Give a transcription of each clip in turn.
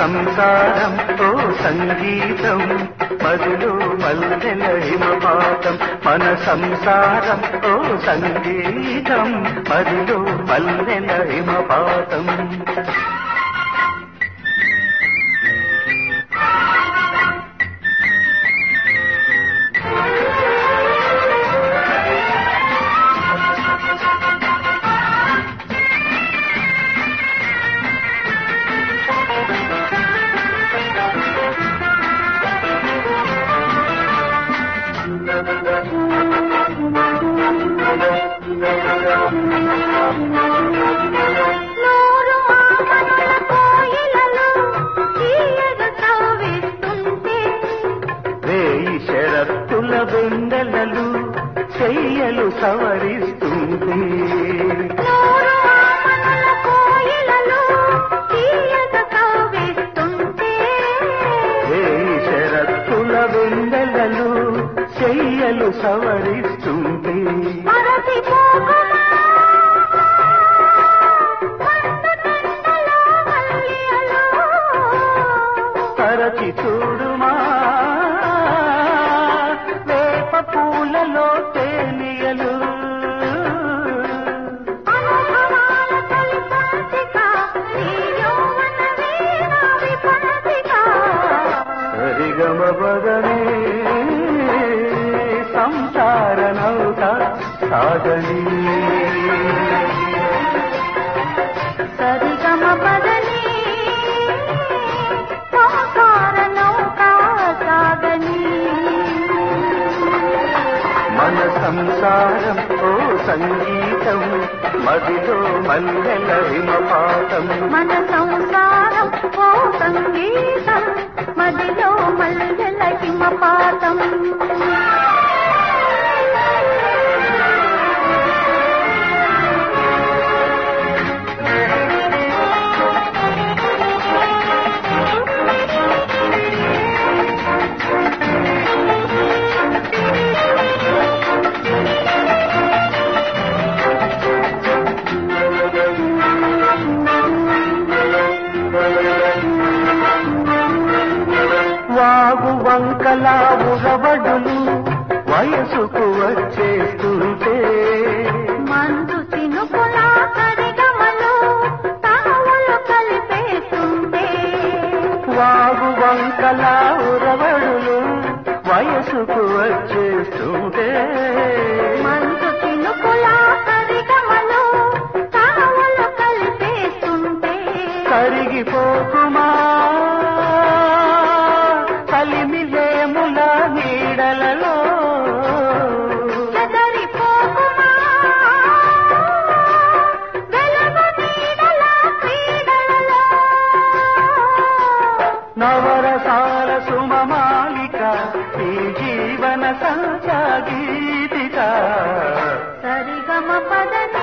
సంసారం ఓ సంగీతం మదిలో మల్లెల హిమపాతం మన సంసారం ఓ సంగీతం మదిలో మల్లెల హిమపాతం నూరు మామనుల కోయిలలు తీయగ తవ్విస్తుంటే వేయి శరత్తుల వెండలలు చెయ్యలు సవరిస్తుంది నూరు మామనుల కోయిలలు తీయగ తవ్విస్తుంటే వేయి శరత్తుల వెండలలు చెయ్యలు సవరిస్తుంది మరచిపోకుమా మండు టెండలో మల్లియలు తరచి చూడుమా వేప పూలలో తేలియలు అనుభవాల తొలి పంచిక నీ యౌవన వీణ విపంచిక సరిగమ బదనే సంసార నౌక సాగని సరిగమ పదని సంసార నౌకా సాగని మన సంసారం ఓ సంగీతం మదిలో మల్లెల హిమపాతం మన సంసారం ఓ సంగీతం మదిలో మల్లెల హిమపాతం వాగు వంకల ఉరవడులు వయసుకు వచ్చేస్తుంటే మందు చినుకుల సరిగమలు తావులు కలిపేస్తుంటే వాగు వంకల ఉరవడులు వయసుకు వచ్చేస్తుంటే మందు చినుకుల సరిగమలు తావులు కలిపేస్తుంటే కరిగిపోకుమా కలిమిలేముల నీడలలో చెదరిపోకుమా వెలుగు నీడల క్రీడలలో నవరసాల సుమమాలిక ఈ జీవన సంచాగీతిక సరిగమ పదని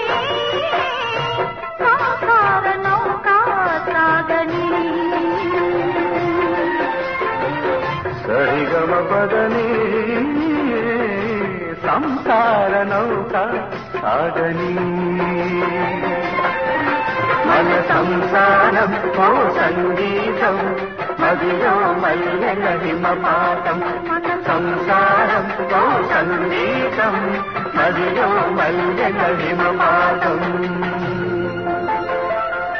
సంసార నౌకా సాగని సరిగమ పదని సంసార నౌక సాగని మన సంసారం ఓ సంగీతం మదిలో మల్లెల హిమపాతం సంసారం ఓ సంగీతం మదిలో మల్లెల హిమపాతం